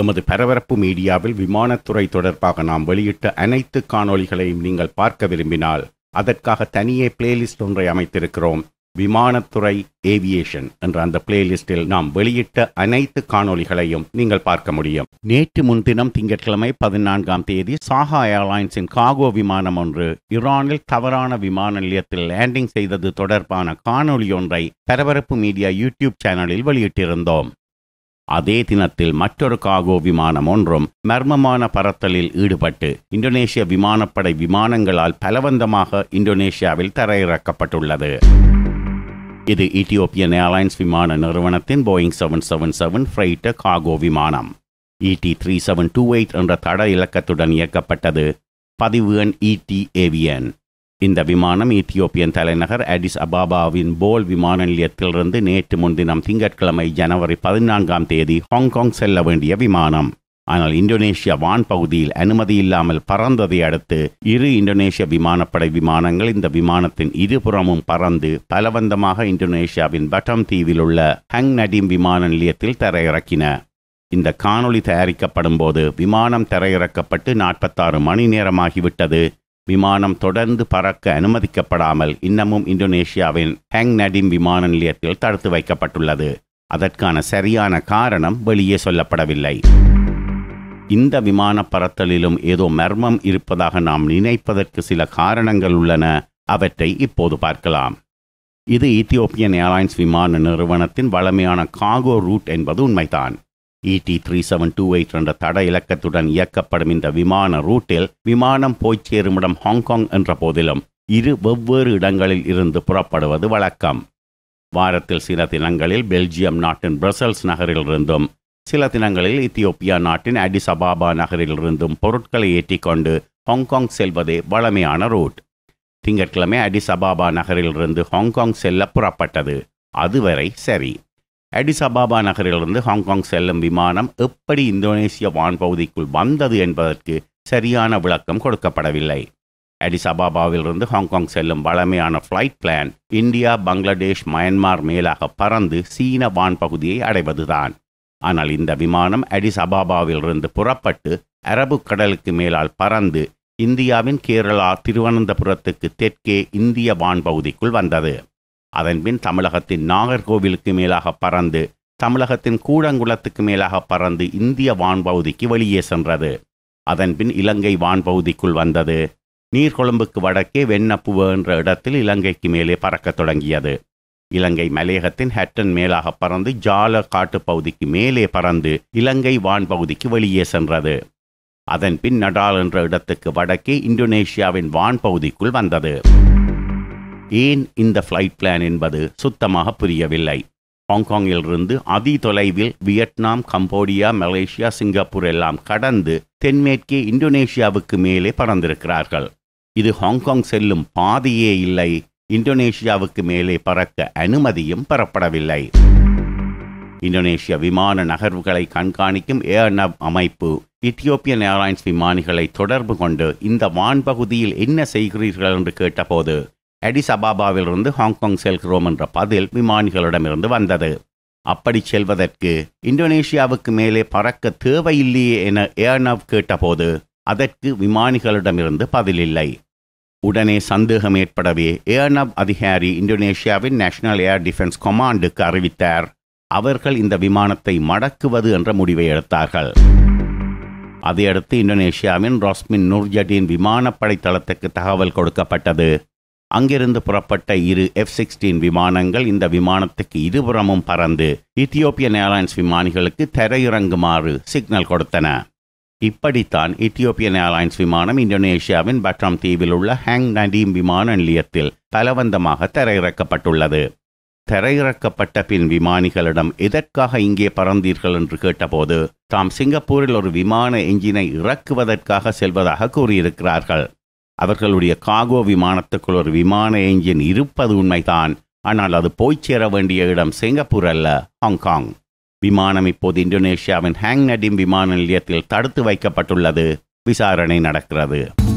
எமது பரபரப்பு மீடியாவில் விமானத்துறை தொடர்பாக நாம் வெளியிட்ட அனைத்து காணொளிகளையும் நீங்கள் பார்க்க விரும்பினால் அதற்காக தனியே பிளேலிஸ்ட் ஒன்றை அமைத்திருக்கிறோம் விமானத்துறை ஏவியேஷன் என்ற அந்த பிளேலிஸ்டில் நாம் வெளியிட்ட அனைத்து காணொளிகளையும் நீங்கள் பார்க்க முடியும் நேற்று முன்தினம் திங்கட்கிழமை பதினான்காம் தேதி சாஹா ஏர்லைன்ஸின் காகோ விமானம் ஒன்று ஈரானில் தவறான விமான நிலையத்தில் லேண்டிங் செய்தது தொடர்பான காணொளி ஒன்றை பரபரப்பு மீடியா யூடியூப் சேனலில் வெளியிட்டிருந்தோம் அதே தினத்தில் மற்றொரு காகோ விமானம் ஒன்றும் மர்மமான பறத்தலில் ஈடுபட்டு இந்தோனேஷிய விமானப்படை விமானங்களால் பலவந்தமாக இந்தோனேஷியாவில் தரையிறக்கப்பட்டுள்ளது இது இத்தியோப்பியன் ஏர்லைன்ஸ் விமான நிறுவனத்தின் Boeing seven seven seven freighter காகோ விமானம் E T three seven two eight என்ற தட இலக்கத்துடன் இயக்கப்பட்டது பதிவு எண் இடி ஏவியன் இந்த விமானம் ஈத்தியோப்பியன் தலைநகர் அடிஸ் அபாபாவின் போல் விமான நிலையத்திலிருந்து நேற்று முன்தினம் திங்கட்கிழமை ஜனவரி பதினான்காம் தேதி ஹாங்காங் செல்ல வேண்டிய விமானம் ஆனால் இந்தோனேஷியா வான் பகுதியில் அனுமதி இல்லாமல் பறந்ததை அடுத்து இரு இந்தோனேஷிய விமானப்படை விமானங்கள் இந்த விமானத்தின் இருபுறமும் பறந்து பலவந்தமாக இந்தோனேஷியாவின் பட்டம் தீவில் உள்ள ஹங் நடீம் விமான நிலையத்தில் தரையிறக்கின இந்த காணொளி தயாரிக்கப்படும் போது விமானம் தரையிறக்கப்பட்டு நாற்பத்தாறு மணி நேரமாகிவிட்டது விமானம் தொடர்ந்து பறக்க அனுமதிக்கப்படாமல் இன்னமும் இந்தோனேஷியாவின் ஹேங் நடிம் விமான நிலையத்தில் தடுத்து வைக்கப்பட்டுள்ளது அதற்கான சரியான காரணம் வெளியே சொல்லப்படவில்லை இந்த விமான பறத்தலிலும் ஏதோ மர்மம் இருப்பதாக நாம் நினைப்பதற்கு சில காரணங்கள் உள்ளன அவற்றை இப்போது பார்க்கலாம் இது ஈத்தியோப்பியன் ஏர்லைன்ஸ் விமான நிறுவனத்தின் வளமையான காகோ ரூட் என்பது உண்மைதான் இடி த்ரீ செவன் டூ எயிட் என்ற தட இலக்கத்துடன் இயக்கப்படும் இந்த விமான ரூட்டில் விமானம் போய்ச் சேருமிடம் ஹாங்காங் என்ற போதிலும் இரு வெவ்வேறு இடங்களில் இருந்து புறப்படுவது வழக்கம் வாரத்தில் சில தினங்களில் பெல்ஜியம் நாட்டின் பிரசல்ஸ் நகரிலிருந்தும் சில தினங்களில் இத்தியோப்பியா நாட்டின் அடிஸ் அபாபா நகரிலிருந்தும் பொருட்களை ஏற்றிக்கொண்டு ஹாங்காங் செல்வதே வளமையான ரூட் திங்கட்கிழமை அடிஸ் அபாபா நகரிலிருந்து ஹாங்காங் செல்ல புறப்பட்டது அதுவரை சரி அடிஸ் அபாபா நகரிலிருந்து ஹாங்காங் செல்லும் விமானம் எப்படி இந்தோனேசிய வான்பகுதிக்குள் வந்தது என்பதற்கு சரியான விளக்கம் கொடுக்கப்படவில்லை அடிஸ் அபாபாவிலிருந்து ஹாங்காங் செல்லும் வளமையான flight plan India Bangladesh Myanmar மேலாக பறந்து சீன வான்பகுதியை அடைவதுதான் ஆனால் இந்த விமானம் அடிஸ் அபாபாவிலிருந்து புறப்பட்டு அரபு கடலுக்கு மேலால் பறந்து இந்தியாவின் கேரளா திருவனந்தபுரத்துக்கு தெற்கே இந்திய வான்பகுதிக்குள் வந்தது அதன்பின் தமிழகத்தின் நாகர்கோவிலுக்கு மேலாக பறந்து தமிழகத்தின் கூடங்குளத்துக்கு மேலாக பறந்து இந்திய வான்பகுதிக்கு வெளியே சென்றது அதன்பின் இலங்கை வான்பகுதிக்குள் வந்தது நீர்கொழும்புக்கு வடக்கே வெண்ணப்புவ என்ற இடத்தில் இலங்கைக்கு மேலே பறக்கத் தொடங்கியது இலங்கை மலையகத்தின் ஹட்டன் மேலாக பறந்து ஜால காட்டுப்பகுதிக்கு மேலே பறந்து இலங்கை வான்பகுதிக்கு வெளியே சென்றது அதன் பின் நடால் என்ற இடத்துக்கு வடக்கே இந்தோனேஷியாவின் வான்பகுதிக்குள் வந்தது ஏன் இந்த ஃப்ளைட் பிளான் என்பது சுத்தமாக புரியவில்லை ஹாங்காங்கிலிருந்து அதி தொலைவில் வியட்நாம் கம்போடியா மலேசியா சிங்கப்பூர் எல்லாம் கடந்து தென்மேற்கே இந்தோனேஷியாவுக்கு மேலே பறந்திருக்கிறார்கள் இது ஹாங்காங் செல்லும் பாதையே இல்லை இந்தோனேஷியாவுக்கு மேலே பறக்க அனுமதியும் பெறப்படவில்லை இந்தோனேஷிய விமான நகர்வுகளை கண்காணிக்கும் ஏர்னப் அமைப்பு இத்தியோப்பியன் ஏர்லைன்ஸ் விமானிகளை தொடர்பு கொண்டு இந்த வான்பகுதியில் என்ன செய்கிறீர்கள் என்று கேட்டபோது அடிஸ் அபாபாவிலிருந்து ஹாங்காங் செல்கிறோம் என்ற பதில் விமானிகளிடமிருந்து வந்தது அப்படி செல்வதற்கு இந்தோனேஷியாவுக்கு மேலே பறக்க தேவையில்லையே என ஏர்னவ் கேட்டபோது அதற்கு விமானிகளிடமிருந்து பதிலில்லை உடனே சந்தேகம் ஏற்படவே ஏர்னவ் அதிகாரி இந்தோனேஷியாவின் நேஷனல் ஏர் டிஃபென்ஸ் கமாண்டுக்கு அறிவித்தார் அவர்கள் இந்த விமானத்தை மடக்குவது என்ற முடிவை எடுத்தார்கள் அதையடுத்து இந்தோனேஷியாவின் ராஸ்மின் நூர்ஜடின் விமானப்படை தளத்துக்கு தகவல் கொடுக்கப்பட்டது அங்கிருந்து புறப்பட்ட இரு எஃப் சிக்ஸ்டீன் விமானங்கள் இந்த விமானத்துக்கு இருபுறமும் பறந்து இத்தியோப்பியன் ஏர்லைன்ஸ் விமானிகளுக்கு தரையிறங்குமாறு சிக்னல் கொடுத்தன இப்படித்தான் இத்தியோப்பியன் ஏர்லைன்ஸ் விமானம் இந்தோனேஷியாவின் பட்ரம் தீவில் உள்ள ஹேங் நடீம் விமான நிலையத்தில் பலவந்தமாக தரையிறக்கப்பட்டுள்ளது தரையிறக்கப்பட்ட பின் விமானிகளிடம் எதற்காக இங்கே பறந்தீர்கள் என்று கேட்டபோது தாம் சிங்கப்பூரில் ஒரு விமான எஞ்சினை இறக்குவதற்காக செல்வதாக கூறியிருக்கிறார்கள் அவர்களுடைய காகோ விமானத்துக்குள் ஒரு விமான எஞ்சின் இருப்பது உண்மைதான் ஆனால் அது போய்ச் சேர வேண்டிய இடம் சிங்கப்பூர் அல்ல ஹாங்காங் விமானம் இப்போது இந்தோனேஷியாவின் ஹேங் நடிம் விமான நிலையத்தில் தடுத்து வைக்கப்பட்டுள்ளது விசாரணை நடக்கிறது